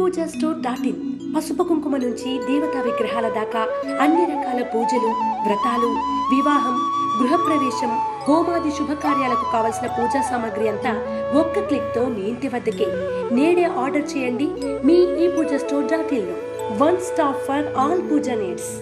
puja store dot in పసుపు కుంకుమ నుంచి దేవతా విగ్రహాల దాకా అన్ని రకాల పూజలు వ్రతాలు వివాహం గృహప్రవేశం హోమాది శుభకార్యాలకు కావలసిన పూజా సామాగ్రి అంతా ఒక్క క్లిక్ తో మీ ఇంటి వద్దకే నేడే ఆర్డర్ చేయండి మీ ఈ పూజ స్టోర్ డాట్ ఇన్ లో one stop for all puja needs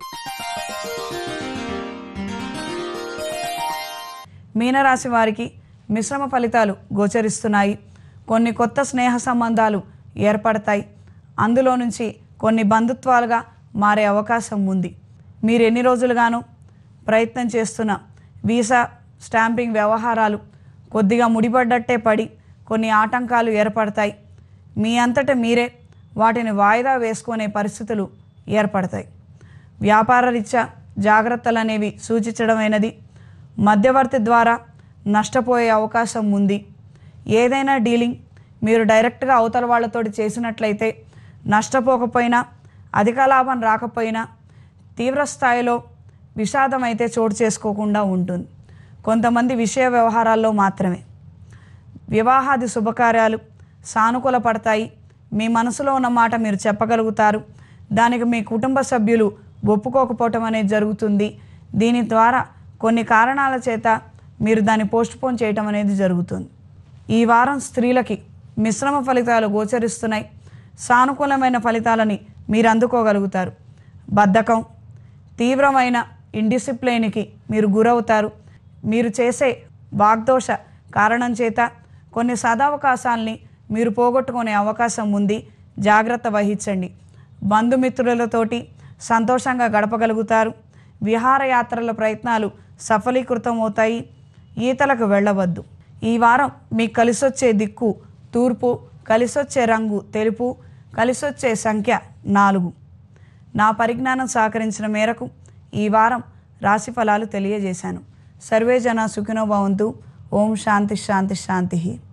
మీనరాశి వారికి మిశ్రమ ఫలితాలు గోచరిస్తున్నాయి కొన్ని కొత్త స్నేహ సంబంధాలు ఏర్పడతాయి అందులో నుంచి కొన్ని బంధుత్వాలుగా మారే అవకాశం ఉంది మీరు ఎన్ని రోజులుగానూ ప్రయత్నం చేస్తున్న వీసా స్టాంపింగ్ వ్యవహారాలు కొద్దిగా ముడిపడ్డట్టే పడి కొన్ని ఆటంకాలు ఏర్పడతాయి మీ అంతట మీరే వాటిని వాయిదా వేసుకునే పరిస్థితులు ఏర్పడతాయి వ్యాపార రీత్యా జాగ్రత్తలు అనేవి సూచించడమైనది మధ్యవర్తి ద్వారా నష్టపోయే అవకాశం ఉంది ఏదైనా డీలింగ్ మీరు డైరెక్ట్గా అవతల వాళ్ళతోటి చేసినట్లయితే నష్టపోకపోయినా అధిక లాభం రాకపోయినా తీవ్ర స్థాయిలో విషాదం అయితే చోటు చేసుకోకుండా ఉంటుంది కొంతమంది విషయ వ్యవహారాల్లో మాత్రమే వివాహాది శుభకార్యాలు సానుకూల పడతాయి మీ మనసులో ఉన్న మాట మీరు చెప్పగలుగుతారు దానికి మీ కుటుంబ సభ్యులు ఒప్పుకోకపోవటం అనేది జరుగుతుంది దీని ద్వారా కొన్ని కారణాల చేత మీరు దాన్ని పోస్ట్పోన్ చేయటం అనేది జరుగుతుంది ఈ వారం స్త్రీలకి మిశ్రమ ఫలితాలు గోచరిస్తున్నాయి సానుకూలమైన ఫలితాలని మీరు అందుకోగలుగుతారు బద్ధకం తీవ్రమైన ఇండిసిప్లైన్కి మీరు గురవుతారు మీరు చేసే వాగ్దోష కారణం చేత కొన్ని సదావకాశాల్ని మీరు పోగొట్టుకునే అవకాశం ఉంది జాగ్రత్త వహించండి బంధుమిత్రులతోటి సంతోషంగా గడపగలుగుతారు విహారయాత్రల ప్రయత్నాలు సఫలీకృతం అవుతాయి ఈతలకు వెళ్ళవద్దు ఈ వారం మీకు కలిసొచ్చే దిక్కు తూర్పు కలిసొచ్చే రంగు తెలుపు కలిసొచ్చే సంఖ్య నాలుగు నా పరిజ్ఞానం సహకరించిన మేరకు ఈ వారం రాశి ఫలాలు తెలియజేశాను సర్వే జన సుఖినో భవంతు ఓం శాంతి శాంతి శాంతి